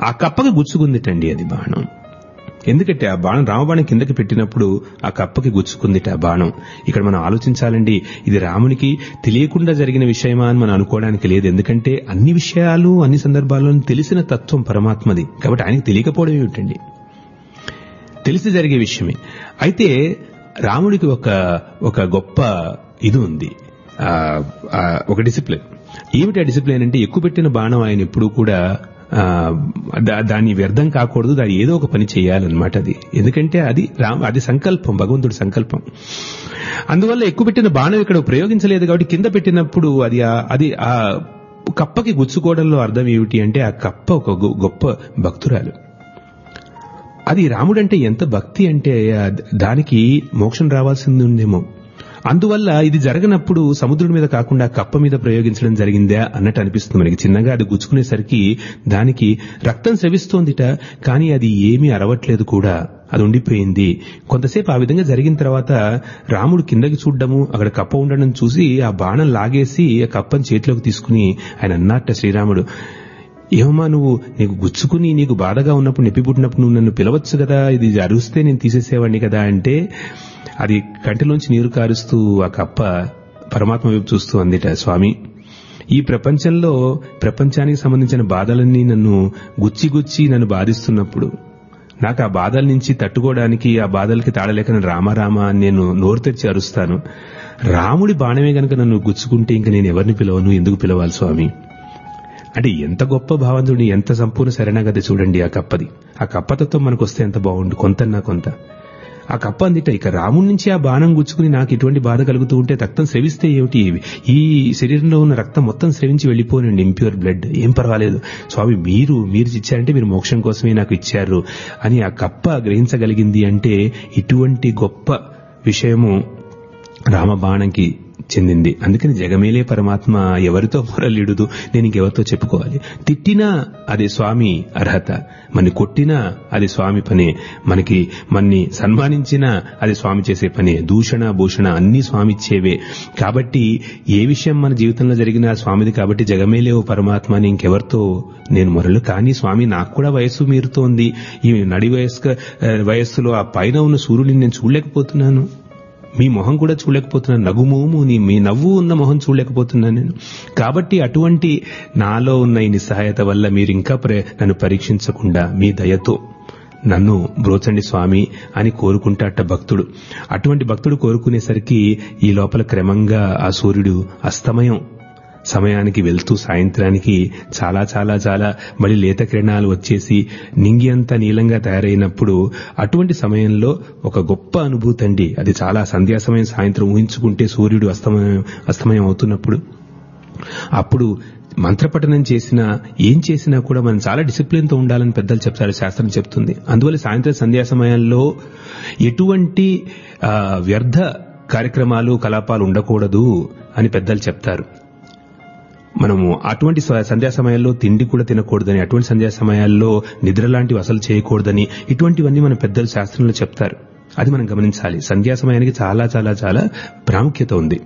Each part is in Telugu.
ఆ కప్పకి గుచ్చుకుందిటండి అది బాణం ఎందుకంటే ఆ బాణం రామబాణం కిందకి పెట్టినప్పుడు ఆ కప్పకి గుచ్చుకుందిట ఆ బాణం ఇక్కడ మనం ఆలోచించాలండి ఇది రామునికి తెలియకుండా జరిగిన విషయమా అని మనం అనుకోవడానికి లేదు ఎందుకంటే అన్ని విషయాలు అన్ని సందర్భాల్లో తెలిసిన తత్వం పరమాత్మది కాబట్టి ఆయనకి తెలియకపోవడం ఏమిటండి తెలిసి జరిగే విషయమే అయితే రాముడికి ఒక ఒక గొప్ప ఇది ఉంది ఆ, ఆ, ఒక డిసిప్లిన్ ఏమిటి ఆ డిసిప్లిన్ అంటే ఎక్కువ పెట్టిన బాణం ఆయన ఎప్పుడూ కూడా ఆ, దా- దాన్ని వ్యర్థం కాకూడదు దాన్ని ఏదో ఒక పని చేయాలన్నమాట అది ఎందుకంటే అది రామ అది సంకల్పం భగవంతుడి సంకల్పం అందువల్ల ఎక్కువ పెట్టిన బాణం ఇక్కడ ప్రయోగించలేదు కాబట్టి కింద పెట్టినప్పుడు అది ఆ- అది ఆ కప్పకి గుచ్చుకోవడంలో అర్థం ఏమిటి అంటే ఆ కప్ప ఒక గొ- గొప్ప భక్తురాలు అది రాముడంటే ఎంత భక్తి అంటే ఆ దానికి మోక్షం రావాల్సింది ఉందేమో అందువల్ల ఇది జరగనప్పుడు సముద్రుడి మీద కాకుండా కప్ప మీద ప్రయోగించడం జరిగిందా అన్నట్టు అనిపిస్తుంది మనకి చిన్నగా అది గుచ్చుకునేసరికి దానికి రక్తం స్రవిస్తోందిట కానీ అది ఏమీ అరవట్లేదు కూడా అది ఉండిపోయింది కొంతసేపు ఆ విధంగా జరిగిన తర్వాత రాముడు కిందకి చూడ్డము అక్కడ కప్ప ఉండడం చూసి ఆ బాణం లాగేసి ఆ కప్పని చేతిలోకి తీసుకుని ఆయన అన్నట్ట శ్రీరాముడు ఏమమ్మా నువ్వు నీకు గుచ్చుకుని నీకు బాధగా ఉన్నప్పుడు నొప్పి పుట్టినప్పుడు నువ్వు నన్ను పిలవచ్చు కదా ఇది అరుస్తే నేను తీసేసేవాడిని కదా అంటే అది కంటిలోంచి నీరు కారుస్తూ ఆ కప్ప పరమాత్మ వైపు చూస్తూ అందిట స్వామి ఈ ప్రపంచంలో ప్రపంచానికి సంబంధించిన బాధలన్నీ నన్ను గుచ్చి గుచ్చి నన్ను బాధిస్తున్నప్పుడు నాకు ఆ బాధల నుంచి తట్టుకోవడానికి ఆ బాధలకి తాళలేక నేను రామ రామ అని నేను నోరు తెచ్చి అరుస్తాను రాముడి బాణమే గనక నన్ను గుచ్చుకుంటే ఇంక నేను ఎవరిని పిలవను ఎందుకు పిలవాలి స్వామి అంటే ఎంత గొప్ప భావంతుడి ఎంత సంపూర్ణ శరణాగతి చూడండి ఆ కప్పది ఆ కప్పతత్వం మనకు వస్తే ఎంత బాగుండు కొంతన్నా కొంత ఆ కప్ప అందిట ఇక రాముడి నుంచి ఆ బాణం గుచ్చుకుని నాకు ఇటువంటి బాధ కలుగుతూ ఉంటే రక్తం స్రవిస్తే ఏమిటి ఈ శరీరంలో ఉన్న రక్తం మొత్తం స్రవించి వెళ్ళిపోనండి ఇంప్యూర్ బ్లడ్ ఏం పర్వాలేదు స్వామి మీరు మీరు ఇచ్చారంటే మీరు మోక్షం కోసమే నాకు ఇచ్చారు అని ఆ కప్ప గ్రహించగలిగింది అంటే ఇటువంటి గొప్ప విషయము రామబాణంకి చెందింది అందుకని జగమేలే పరమాత్మ ఎవరితో మొరలిడుదు నేను ఇంకెవరితో చెప్పుకోవాలి తిట్టినా అది స్వామి అర్హత మన కొట్టినా అది స్వామి పనే మనకి మన్ని సన్మానించినా అది స్వామి చేసే పనే దూషణ భూషణ అన్ని స్వామి ఇచ్చేవే కాబట్టి ఏ విషయం మన జీవితంలో జరిగినా స్వామిది కాబట్టి జగమేలే ఓ పరమాత్మ అని ఇంకెవరితో నేను మొరలు కానీ స్వామి నాకు కూడా వయస్సు మీరుతోంది ఈ నడి వయస్క ఆ, వయస్సులో ఆ పైన ఉన్న సూర్యుడిని నేను చూడలేకపోతున్నాను మీ మొహం కూడా చూడలేకపోతున్నాను నగుమోము నీ మీ నవ్వు ఉన్న మొహం చూడలేకపోతున్నాను నేను కాబట్టి అటువంటి నాలో ఉన్న ఈ నిస్సహాయత వల్ల మీరు ఇంకా ప్రే- నన్ను పరీక్షించకుండా మీ దయతో నన్ను బ్రోచండి స్వామి అని కోరుకుంటాట భక్తుడు అటువంటి భక్తుడు కోరుకునేసరికి ఈ లోపల క్రమంగా ఆ సూర్యుడు అస్తమయం సమయానికి వెళ్తూ సాయంత్రానికి చాలా చాలా చాలా మళ్ళీ లేత కిరణాలు వచ్చేసి నింగి అంతా నీలంగా తయారైనప్పుడు అటువంటి సమయంలో ఒక గొప్ప అనుభూతి అండి అది చాలా సంధ్యా సమయం సాయంత్రం ఊహించుకుంటే సూర్యుడు అస్తమయం అస్తమయం అవుతున్నప్పుడు అప్పుడు మంత్రపఠనం చేసినా ఏం చేసినా కూడా మనం చాలా డిసిప్లిన్ తో ఉండాలని పెద్దలు చెప్తారు శాస్త్రం చెప్తుంది అందువల్ల సాయంత్రం సంధ్యా సమయాల్లో ఎటువంటి ఆ, వ్యర్థ కార్యక్రమాలు కలాపాలు ఉండకూడదు అని పెద్దలు చెప్తారు మనము అటువంటి స- సంధ్యా సమయాల్లో తిండి కూడా తినకూడదని అటువంటి సంధ్యా సమయాల్లో నిద్ర లాంటివి అసలు చేయకూడదని ఇటువంటివన్నీ మన పెద్దలు శాస్త్రంలో చెప్తారు అది మనం గమనించాలి సంధ్యా సమయానికి చాలా చాలా చాలా ప్రాముఖ్యత ఉంది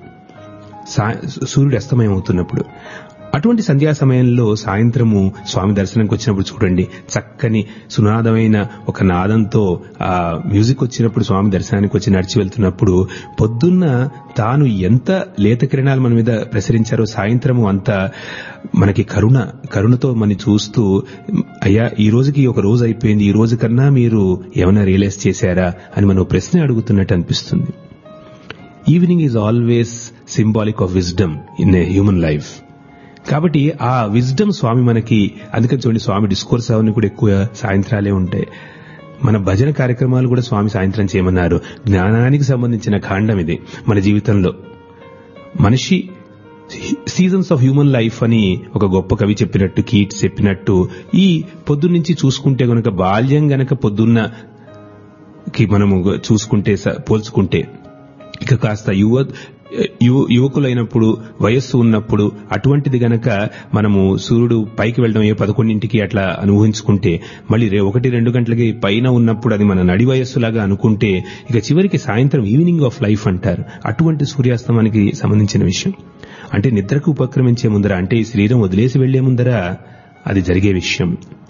సా- సూర్యుడు అస్తమయం అవుతున్నప్పుడు అటువంటి సంధ్యా సమయంలో సాయంత్రము స్వామి దర్శనంకి వచ్చినప్పుడు చూడండి చక్కని సునాదమైన ఒక నాదంతో ఆ మ్యూజిక్ వచ్చినప్పుడు స్వామి దర్శనానికి వచ్చి నడిచి వెళ్తున్నప్పుడు పొద్దున్న తాను ఎంత లేత కిరణాలు మన మీద ప్రసరించారో సాయంత్రము అంత మనకి కరుణ కరుణతో మన చూస్తూ అయ్యా ఈ రోజుకి ఒక రోజు అయిపోయింది ఈ రోజు కన్నా మీరు ఏమైనా రియలైజ్ చేశారా అని మనం ఓ ప్రశ్న అడుగుతున్నట్టు అనిపిస్తుంది evening is always symbolic of wisdom in a human life కాబట్టి ఆ విజ్డమ్ స్వామి మనకి అందుకని చూడండి స్వామి డిస్కోర్స్ అవన్నీ కూడా ఎక్కువ సాయంత్రాలే ఉంటాయి మన భజన కార్యక్రమాలు కూడా స్వామి సాయంత్రం చేయమన్నారు జ్ఞానానికి సంబంధించిన కాండం ఇది మన జీవితంలో మనిషి సీజన్స్ ఆఫ్ హ్యూమన్ లైఫ్ అని ఒక గొప్ప కవి చెప్పినట్టు కీట్స్ చెప్పినట్టు ఈ పొద్దున్నుంచి చూసుకుంటే గనక బాల్యం గనక పొద్దున్న కి మనము చూసుకుంటే స- పోల్చుకుంటే ఇక కాస్త యువ యువ యువకులైనప్పుడు వయస్సు ఉన్నప్పుడు అటువంటిది గనక మనము సూర్యుడు పైకి వెళ్ళడం ఏ పదకొండింటికి అట్లా అనుభవించుకుంటే మళ్ళీ రే ఒకటి రెండు గంటలకి పైన ఉన్నప్పుడు అది మన నడి వయస్సులాగా అనుకుంటే ఇక చివరికి సాయంత్రం ఈవినింగ్ ఆఫ్ లైఫ్ అంటారు అటువంటి సూర్యాస్తమానికి సంబంధించిన విషయం అంటే నిద్రకు ఉపక్రమించే ముందర అంటే ఈ శరీరం వదిలేసి వెళ్లే ముందర అది జరిగే విషయం